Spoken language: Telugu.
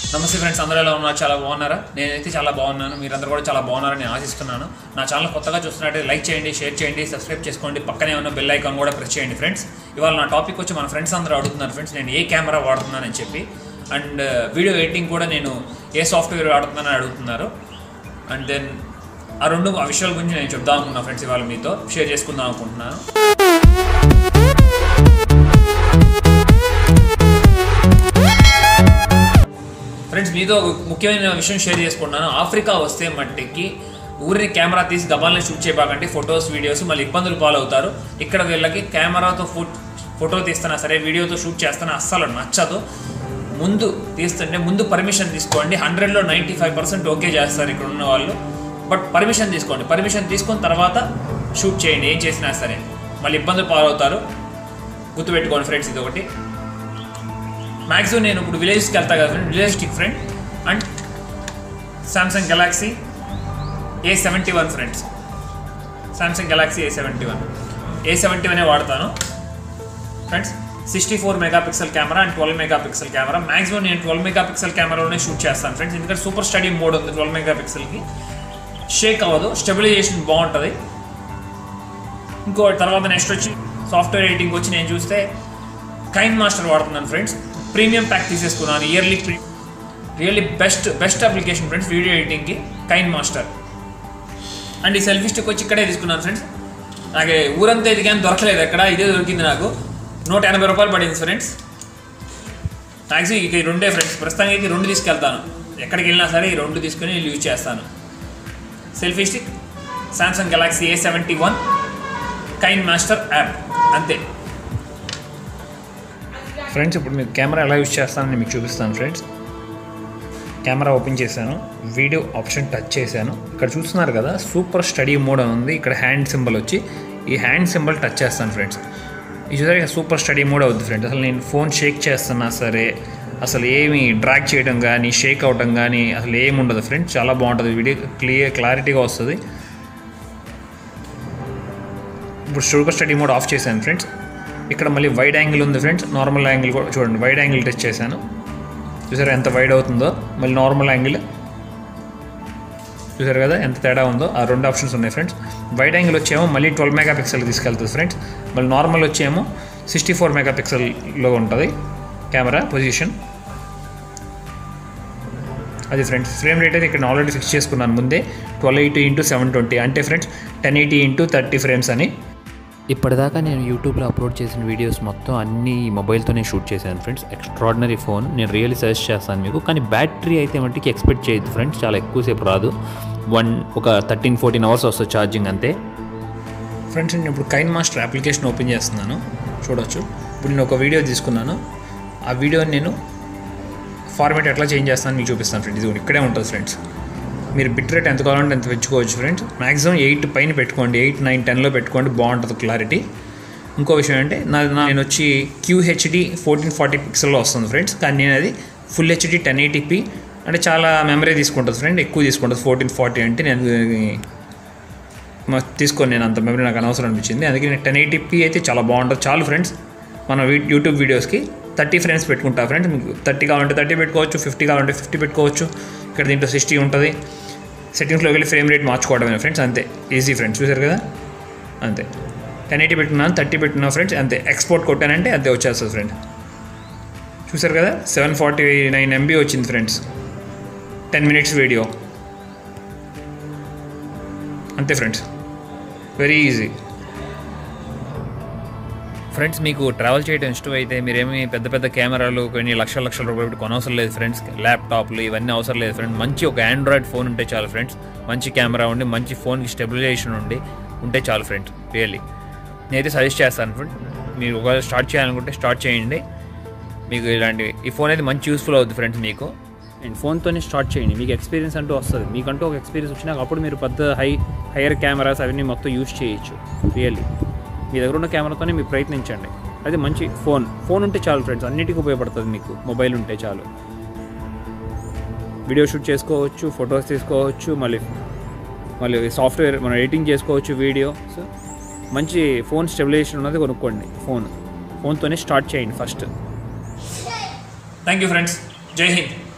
నమస్తే ఫ్రెండ్స్ అందరూ ఎలా ఉన్నారు చాలా బాగున్నారా నేనైతే చాలా బాగున్నాను మీరందరూ కూడా చాలా బాగున్నారని ఆశిస్తున్నాను నా ఛానల్ కొత్తగా చూస్తున్నట్టే లైక్ చేయండి షేర్ చేయండి సబ్స్క్రైబ్ చేసుకోండి పక్కనే ఉన్న బెల్ ఐకాన్ కూడా ప్రెస్ చేయండి ఫ్రెండ్స్ ఇవాళ నా టాపిక్ వచ్చి మన ఫ్రెండ్స్ అందరూ అడుగుతున్నారు ఫ్రెండ్స్ నేను ఏ కెమెరా వాడుతున్నానని చెప్పి అండ్ వీడియో ఎడిటింగ్ కూడా నేను ఏ సాఫ్ట్వేర్ వాడుతున్నానని అడుగుతున్నారు అండ్ దెన్ ఆ రెండు ఆ విషయాల గురించి నేను చెప్దాం అనుకున్నా ఫ్రెండ్స్ ఇవాళ మీతో షేర్ చేసుకుందాం అనుకుంటున్నాను ఫ్రెండ్స్ మీతో ఒక ముఖ్యమైన విషయం షేర్ చేసుకుంటున్నాను ఆఫ్రికా వస్తే మట్టికి ఊరిని కెమెరా తీసి గబాల్ని షూట్ చేయబాకండి ఫొటోస్ వీడియోస్ మళ్ళీ ఇబ్బందులు పాలవుతారు ఇక్కడ వీళ్ళకి కెమెరాతో ఫుట్ ఫోటో తీస్తున్నా సరే వీడియోతో షూట్ చేస్తున్నా అస్సలు నచ్చదు ముందు తీస్తుంటే ముందు పర్మిషన్ తీసుకోండి హండ్రెడ్లో నైంటీ ఫైవ్ పర్సెంట్ ఓకే చేస్తారు ఇక్కడ ఉన్న వాళ్ళు బట్ పర్మిషన్ తీసుకోండి పర్మిషన్ తీసుకున్న తర్వాత షూట్ చేయండి ఏం చేసినా సరే మళ్ళీ ఇబ్బందులు పాలవుతారు గుర్తుపెట్టుకోండి ఫ్రెండ్స్ ఇది ఒకటి మ్యాక్సిమం నేను ఇప్పుడు విలేజ్కి వెళ్తా కదా friend village stick friend and Samsung Galaxy A seventy one friends Samsung Galaxy A seventy one A seventy వనే వాడతాను friends sixty four megapixel camera and twelve megapixel camera maximum నేను ట్వెల్వ్ మెగాపిక్సెల్ కెమెరాలోనే షూట్ చేస్తాను ఫ్రెండ్స్ ఎందుకంటే సూపర్ స్టడీ మోడ్ ఉంది ట్వెల్వ్ మెగాపిక్సెల్కి షేక్ అవ్వదు స్టెబిలైజేషన్ బాగుంటుంది ఇంకో తర్వాత నెక్స్ట్ వచ్చి సాఫ్ట్వేర్ ఎడిటింగ్ వచ్చి నేను చూస్తే కైన్ మాస్టర్ వాడుతున్నాను ఫ్రెండ్స్ ప్రీమియం ప్యాక్ తీసేసుకున్నాను ఇయర్లీ ప్రీ really best best application friends video ఎడిటింగ్కి కైన్ మాస్టర్ అండ్ ఈ సెల్ఫీ స్టిక్ వచ్చి ఇక్కడే తీసుకున్నాను ఫ్రెండ్స్ నాకు ఊరంతా ఎదిగాను దొరకలేదు ఎక్కడ ఇదే దొరికింది నాకు నూట ఎనభై రూపాయలు పడింది ఫ్రెండ్స్ మ్యాక్సిమం ఇక ఈ రెండే ఫ్రెండ్స్ ప్రస్తుతానికి రెండు తీసుకెళ్తాను ఎక్కడికి వెళ్ళినా సరే ఈ రెండు తీసుకుని యూజ్ చేస్తాను selfie stick Samsung Galaxy A seventy one KineMaster app అంతే ఫ్రెండ్స్ ఇప్పుడు మీకు కెమెరా ఎలా యూజ్ చేస్తానని మీకు చూపిస్తాను ఫ్రెండ్స్ కెమెరా ఓపెన్ చేశాను వీడియో ఆప్షన్ టచ్ చేశాను ఇక్కడ చూస్తున్నారు కదా సూపర్ స్టడీ మోడ్ అని ఉంది ఇక్కడ హ్యాండ్ సింబల్ వచ్చి ఈ హ్యాండ్ సింబల్ టచ్ చేస్తాను ఫ్రెండ్స్ ఇది చూసారు సూపర్ స్టడీ మోడ్ అవుతుంది ఫ్రెండ్స్ అసలు నేను ఫోన్ షేక్ చేస్తున్నా సరే అసలు ఏమి డ్రాగ్ చేయడం కానీ షేక్ అవడం కానీ అసలు ఏమి ఉండదు ఫ్రెండ్స్ చాలా బాగుంటుంది వీడియో క్లియర్ క్లారిటీగా వస్తుంది ఇప్పుడు సూపర్ స్టడీ మోడ్ ఆఫ్ చేశాను ఫ్రెండ్స్ ఇక్కడ మళ్ళీ వైడ్ యాంగిల్ ఉంది ఫ్రెండ్స్ నార్మల్ యాంగిల్ కూడా చూడండి వైడ్ యాంగిల్ టచ్ చేశాను చూసారా ఎంత వైడ్ అవుతుందో మళ్ళీ నార్మల్ యాంగిల్ చూసారు కదా ఎంత తేడా ఉందో ఆ రెండు ఆప్షన్స్ ఉన్నాయి ఫ్రెండ్స్ వైడ్ యాంగిల్ వచ్చేమో మళ్ళీ ట్వెల్వ్ మెగా పిక్సెల్ తీసుకెళ్తుంది ఫ్రెండ్స్ మళ్ళీ నార్మల్ వచ్చేమో సిక్స్టీ ఫోర్ మెగా పిక్సెల్లో ఉంటుంది కెమెరా పొజిషన్ అది ఫ్రెండ్స్ ఫ్రేమ్ రేట్ అయితే ఇక్కడ ఆల్రెడీ ఫిక్స్ చేసుకున్నాను ముందే twelve eighty into seven twenty అంటే friends ten eighty into thirty frames అని ఇప్పటిదాకా నేను యూట్యూబ్లో అప్లోడ్ చేసిన వీడియోస్ మొత్తం అన్ని ఈ మొబైల్తోనే షూట్ చేశాను ఫ్రెండ్స్ ఎక్స్ట్రాడినరీ ఫోన్ నేను రియల్లీ సజెస్ట్ చేస్తాను మీకు కానీ బ్యాటరీ అయితే మట్టికి ఎక్స్పెక్ట్ చేయొద్దు ఫ్రెండ్స్ చాలా ఎక్కువసేపు రాదు వన్ ఒక థర్టీన్ ఫోర్టీన్ అవర్స్ వస్తుంది ఛార్జింగ్ అంతే ఫ్రెండ్స్ నేను ఇప్పుడు కైన్ మాస్టర్ అప్లికేషన్ ఓపెన్ చేస్తున్నాను చూడొచ్చు ఇప్పుడు నేను ఒక వీడియో తీసుకున్నాను ఆ వీడియోని నేను ఫార్మేట్ ఎట్లా చేంజ్ చేస్తాను మీకు చూపిస్తాను ఫ్రెండ్స్ ఇది కూడా ఇక్కడే ఉంటుంది ఫ్రెండ్స్ మీరు బిట్ రేట్ ఎంత కావాలంటే ఎంత పెంచుకోవచ్చు ఫ్రెండ్స్ మాక్సిమం ఎయిట్ పైన పెట్టుకోండి ఎయిట్ నైన్ టెన్లో పెట్టుకోండి బాగుంటుంది క్లారిటీ ఇంకో విషయం అంటే నా నా- నేను వచ్చి క్యూహెచ్డి ఫోర్టీన్ ఫార్టీ పిక్సెల్లో వస్తుంది ఫ్రెండ్స్ కానీ నేను అది ఫుల్ హెచ్డి టెన్ ఎయిటీపీ అంటే చాలా మెమరీ తీసుకుంటుంది ఫ్రెండ్ ఎక్కువ తీసుకుంటుంది ఫోర్టీన్ ఫార్టీ అంటే నేను మ- తీసుకొని నేను అంత మెమరీ నాకు అనవసరం అనిపించింది అందుకే నేను టెన్ ఎయిటీపీ అయితే చాలా బాగుంటుంది చాలు ఫ్రెండ్స్ మన వీ- యూట్యూబ్ వీడియోస్కి థర్టీ ఫ్రేమ్స్ పెట్టుకుంటా ఫ్రెండ్స్ మీకు థర్టీ కావాలంటే థర్టీ పెట్టుకోవచ్చు ఫిఫ్టీ కావాలంటే ఫిఫ్టీ పెట్టుకోవచ్చు ఇక్కడ దీంట్లో సిక్స్టీ ఉంటుంది సెట్టింగ్స్లోకి వెళ్ళి ఫ్రేమ్ రేట్ మార్చుకోవడమే ఫ్రెండ్స్ అంతే ఈజీ ఫ్రెండ్స్ చూసారు కదా అంతే టెన్ ఎయిటీ పెట్టుకున్నాను థర్టీ పెట్టుకున్నా ఫ్రెండ్స్ అంతే ఎక్స్పోర్ట్ కొట్టానంటే అంతే వచ్చేస్తుంది ఫ్రెండ్ చూసారు కదా సెవెన్ ఫార్టీ నైన్ ఎంబీ వచ్చింది ఫ్రెండ్స్ టెన్ మినిట్స్ వీడియో అంతే ఫ్రెండ్స్ వెరీ ఈజీ ఫ్రెండ్స్ మీకు ట్రావెల్ చేయడం ఇష్టం అయితే మీరేమి పెద్ద పెద్ద కెమెరాలు కొన్ని లక్షల లక్షల రూపాయలు పెట్టి కొనవసరం లేదు ఫ్రెండ్స్ ల్యాప్టాప్లు ఇవన్నీ అవసరం లేదు ఫ్రెండ్స్ మంచి ఒక ఆండ్రాయిడ్ ఫోన్ ఉంటే చాలు ఫ్రెండ్స్ మంచి కెమెరా ఉండి మంచి ఫోన్కి స్టెబిలైజేషన్ ఉండి ఉంటే చాలు ఫ్రెండ్స్ రియల్లీ నేనైతే సజెస్ట్ చేస్తాను ఫ్రెండ్ మీరు ఒకవేళ స్టార్ట్ చేయాలనుకుంటే స్టార్ట్ చేయండి మీకు ఇలాంటి ఈ ఫోన్ అయితే మంచి యూస్ఫుల్ అవుతుంది ఫ్రెండ్స్ మీకు అండ్ ఫోన్తోనే స్టార్ట్ చేయండి మీకు ఎక్స్పీరియన్స్ అంటూ వస్తుంది మీకంటూ ఒక ఎక్స్పీరియన్స్ వచ్చినాక అప్పుడు మీరు పెద్ద హై హైయర్ కెమెరాస్ అవన్నీ మొత్తం యూస్ చేయొచ్చు రియల్లీ మీ దగ్గర ఉన్న కెమెరాతోనే మీరు ప్రయత్నించండి అది మంచి ఫోన్ ఫోన్ ఉంటే చాలు ఫ్రెండ్స్ అన్నిటికీ ఉపయోగపడుతుంది మీకు మొబైల్ ఉంటే చాలు వీడియో షూట్ చేసుకోవచ్చు ఫొటోస్ తీసుకోవచ్చు మళ్ళీ మళ్ళీ సాఫ్ట్వేర్ మనం ఎడిటింగ్ చేసుకోవచ్చు వీడియో సో మంచి ఫోన్ స్టెబిలైజేషన్ ఉన్నది కొనుక్కోండి ఫోన్ ఫోన్తోనే స్టార్ట్ చేయండి first thank you friends Jai Hind